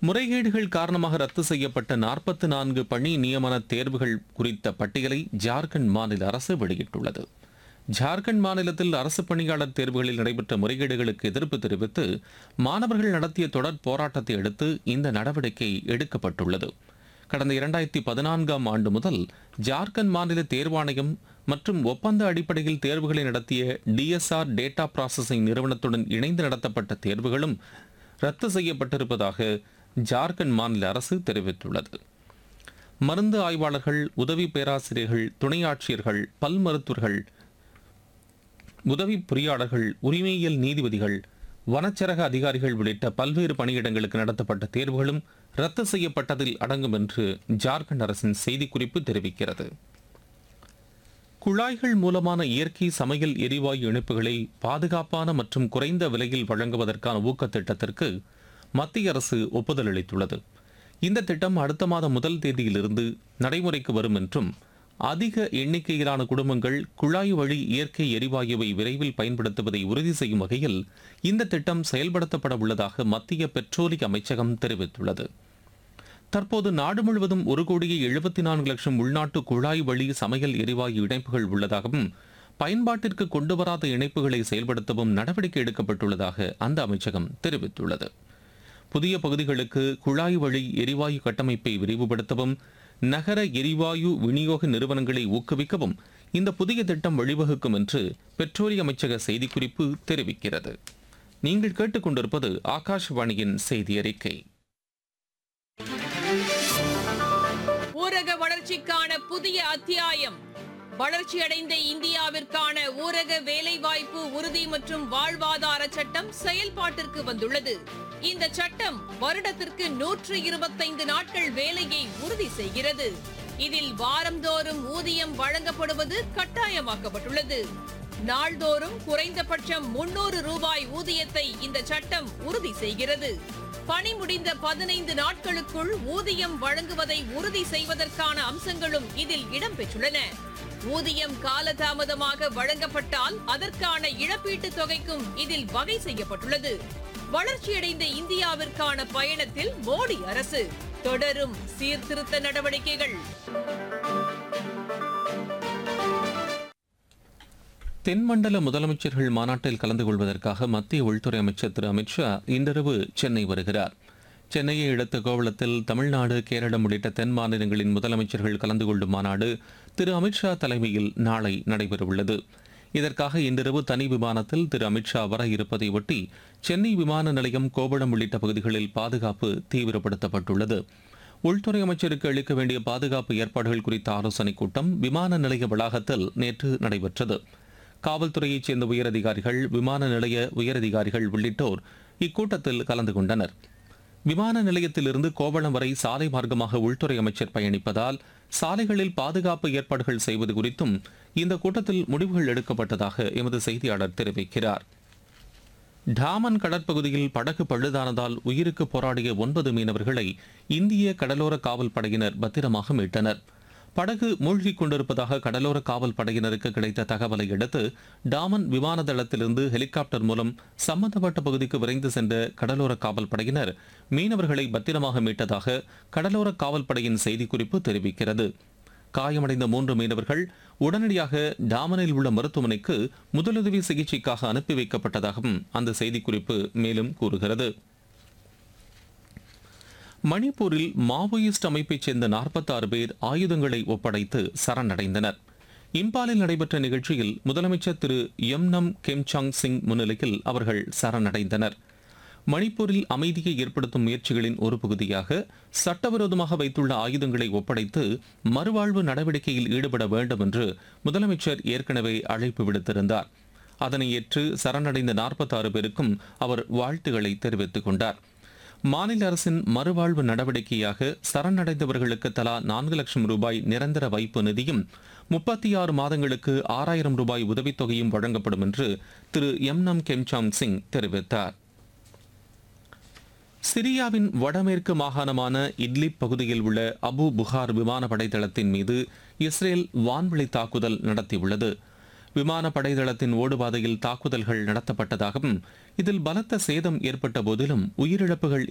முறைகேடுகள் காரணமாக ரத்து செய்யப்பட்ட நாற்பத்தி நான்கு பணி நியமன தேர்வுகள் குறித்த பட்டியலை ஜார்க்கண்ட் மாநில அரசு வெளியிட்டுள்ளது ஜார்க்கண்ட் மாநிலத்தில் அரசு பணியாளர் தேர்வுகளில் நடைபெற்ற முறைகேடுகளுக்கு எதிர்ப்பு தெரிவித்து மாணவர்கள் நடத்திய தொடர் போராட்டத்தை அடுத்து இந்த நடவடிக்கை எடுக்கப்பட்டுள்ளது கடந்த இரண்டாயிரத்தி பதினான்காம் ஆண்டு முதல் ஜார்க்கண்ட் மாநில தேர்வாணையம் மற்றும் ஒப்பந்த அடிப்படையில் தேர்வுகளை நடத்திய டிஎஸ்ஆர் டேட்டா ப்ராசஸிங் நிறுவனத்துடன் இணைந்து நடத்தப்பட்ட தேர்வுகளும் ரத்து செய்யப்பட்டிருப்பதாக ஜார்க்கண்ட் மாநில அரசு தெரிவித்துள்ளது மருந்து ஆய்வாளர்கள் உதவி பேராசிரியர்கள் துணை ஆட்சியர்கள் பல் மருத்துவர்கள் உதவி பொறியாளர்கள் உரிமையியல் நீதிபதிகள் வனச்சரக அதிகாரிகள் உள்ளிட்ட பல்வேறு பணியிடங்களுக்கு நடத்தப்பட்ட தேர்வுகளும் ரத்து செய்யப்பட்டதில் அடங்கும் என்று ஜார்க்கண்ட் அரசின் செய்திக்குறிப்பு தெரிவிக்கிறது குழாய்கள் மூலமான இயற்கை சமையல் எரிவாயு இணைப்புகளை பாதுகாப்பான மற்றும் குறைந்த விலையில் வழங்குவதற்கான ஊக்கத் திட்டத்திற்கு மத்திய அரசு ஒப்புதல் அளித்துள்ளது இந்த திட்டம் அடுத்த மாதம் முதல் தேதியிலிருந்து நடைமுறைக்கு வரும் என்றும் அதிக எண்ணிக்கையிலான குடும்பங்கள் குழாய் வழி இயற்கை எரிவாயுவை விரைவில் பயன்படுத்துவதை உறுதி செய்யும் வகையில் இந்த திட்டம் செயல்படுத்தப்பட உள்ளதாக மத்திய பெட்ரோலிய அமைச்சகம் தெரிவித்துள்ளது தற்போது நாடு முழுவதும் ஒரு கோடியே எழுபத்தி நான்கு லட்சம் உள்நாட்டு குழாய் வழி சமையல் எரிவாயு இணைப்புகள் உள்ளதாகவும் பயன்பாட்டிற்கு கொண்டு வராத இணைப்புகளை செயல்படுத்தவும் நடவடிக்கை எடுக்கப்பட்டுள்ளதாக அந்த அமைச்சகம் தெரிவித்துள்ளது புதிய பகுதிகளுக்கு குழாய் வழி எரிவாயு கட்டமைப்பை விரிவுபடுத்தவும் நகர எரிவாயு விநியோக நிறுவனங்களை ஊக்குவிக்கவும் இந்த புதிய திட்டம் வழிவகுக்கும் என்று பெட்ரோலிய அமைச்சக செய்திக்குறிப்பு தெரிவிக்கிறது நீங்கள் கேட்டுக்கொண்டிருப்பது ஆகாஷ்வாணியின் செய்தி அறிக்கை ஊரக வளர்ச்சிக்கான புதிய அத்தியாயம் வளர்ச்சியடைந்த இந்தியாவிற்கான ஊரக வேலைவாய்ப்பு உறுதி மற்றும் வாழ்வாதார சட்டம் செயல்பாட்டிற்கு வந்துள்ளது இந்த சட்டம் வருடத்திற்கு நூற்று இருபத்தைந்து நாட்கள் வேலையை உறுதி செய்கிறது இதில் வாரந்தோறும் ஊதியம் வழங்கப்படுவது கட்டாயமாக்கப்பட்டுள்ளது நாள்தோறும் குறைந்தபட்சம் முன்னூறு ரூபாய் ஊதியத்தை இந்த சட்டம் உறுதி செய்கிறது பணி முடிந்த பதினைந்து நாட்களுக்குள் ஊதியம் வழங்குவதை உறுதி செய்வதற்கான அம்சங்களும் இதில் இடம்பெற்றுள்ளன ஊதியம் காலதாமதமாக வழங்கப்பட்டால் அதற்கான இழப்பீட்டுத் தொகைக்கும் இதில் வகை செய்யப்பட்டுள்ளது வளர்ச்சியடைந்த இந்தியாவிற்கான பயணத்தில் மோடி அரசு தொடரும் சீர்திருத்த நடவடிக்கைகள் தென்மண்டல முதலமைச்சர்கள் மாநாட்டில் கலந்து கொள்வதற்காக மத்திய உள்துறை அமைச்சர் திரு அமித்ஷா இன்றிரவு சென்னை வருகிறார் சென்னையை அடுத்த கோவளத்தில் தமிழ்நாடு கேரளம் உள்ளிட்ட தென் மாநிலங்களின் முதலமைச்சர்கள் கலந்து கொள்ளும் மாநாடு திரு அமித்ஷா தலைமையில் நாளை நடைபெறவுள்ளது இதற்காக இன்றிரவு தனி விமானத்தில் திரு அமித்ஷா வர இருப்பதை ஒட்டி சென்னை விமான நிலையம் கோவளம் உள்ளிட்ட பகுதிகளில் பாதுகாப்பு தீவிரப்படுத்தப்பட்டுள்ளது உள்துறை அமைச்சருக்கு அளிக்க வேண்டிய பாதுகாப்பு ஏற்பாடுகள் குறித்த ஆலோசனைக் கூட்டம் விமான நிலைய வளாகத்தில் நேற்று நடைபெற்றது காவல்துறையைச் சேர்ந்த உயரதிகாரிகள் விமான நிலைய உயரதிகாரிகள் உள்ளிட்டோர் இக்கூட்டத்தில் கலந்து கொண்டனர் விமான நிலையத்திலிருந்து கோவளம் வரை சாலை மார்க்கமாக உள்துறை அமைச்சர் பயணிப்பதால் சாலைகளில் பாதுகாப்பு ஏற்பாடுகள் செய்வது குறித்தும் இந்த கூட்டத்தில் முடிவுகள் எடுக்கப்பட்டதாக எமது செய்தியாளர் தெரிவிக்கிறார் டாமன் கடற்பகுதியில் படகு பழுதானதால் உயிருக்கு போராடிய ஒன்பது மீனவர்களை இந்திய கடலோர காவல் படையினர் பத்திரமாக மீட்டனர் படகு மூழ்கிக் கொண்டிருப்பதாக கடலோர காவல் படையினருக்கு கிடைத்த தகவலை அடுத்து டாமன் விமான தளத்திலிருந்து ஹெலிகாப்டர் மூலம் சம்பந்தப்பட்ட பகுதிக்கு விரைந்து சென்ற கடலோர காவல் படையினர் மீனவர்களை பத்திரமாக மீட்டதாக கடலோர காவல் படையின் செய்திக்குறிப்பு தெரிவிக்கிறது காயமடைந்த மூன்று மீனவர்கள் உடனடியாக டாமனில் உள்ள மருத்துவமனைக்கு முதலுதவி சிகிச்சைக்காக அனுப்பி வைக்கப்பட்டதாகவும் அந்த செய்திக்குறிப்பு மேலும் கூறுகிறது மணிப்பூரில் மாவோயிஸ்ட் அமைப்பைச் சேர்ந்த 46 பேர் ஆயுதங்களை ஒப்படைத்து சரணடைந்தனர் இம்பாலில் நடைபெற்ற நிகழ்ச்சியில் முதலமைச்சர் திரு எம்னம் கெம்சாங் சிங் முன்னிலையில் அவர்கள் சரணடைந்தனர் மணிப்பூரில் அமைதியை ஏற்படுத்தும் முயற்சிகளின் ஒரு பகுதியாக சட்டவிரோதமாக வைத்துள்ள ஆயுதங்களை ஒப்படைத்து மறுவாழ்வு நடவடிக்கையில் ஈடுபட வேண்டும் என்று முதலமைச்சர் ஏற்கனவே அழைப்பு விடுத்திருந்தார் அதனை ஏற்று சரணடைந்த 46 பேருக்கும் அவர் வாழ்த்துக்களை தெரிவித்துக் கொண்டார் மாநில அரசின் மறுவாழ்வு நடவடிக்கையாக சரணடைந்தவர்களுக்கு தலா நான்கு லட்சம் ரூபாய் நிரந்தர வைப்பு நிதியும் முப்பத்தி ஆறு மாதங்களுக்கு ஆறாயிரம் ரூபாய் உதவித்தொகையும் வழங்கப்படும் என்று திரு எம்னம் கெம்சாம் சிங் தெரிவித்தார் சிரியாவின் வடமேற்கு மாகாணமான இட்லிப் பகுதியில் உள்ள அபு புகார் விமானப்படை தளத்தின் மீது இஸ்ரேல் வான்வழி தாக்குதல் நடத்தியுள்ளது விமானப்படை தளத்தின் ஓடுபாதையில் தாக்குதல்கள் நடத்தப்பட்டதாகவும் இதில் பலத்த சேதம் ஏற்பட்ட போதிலும் உயிரிழப்புகள்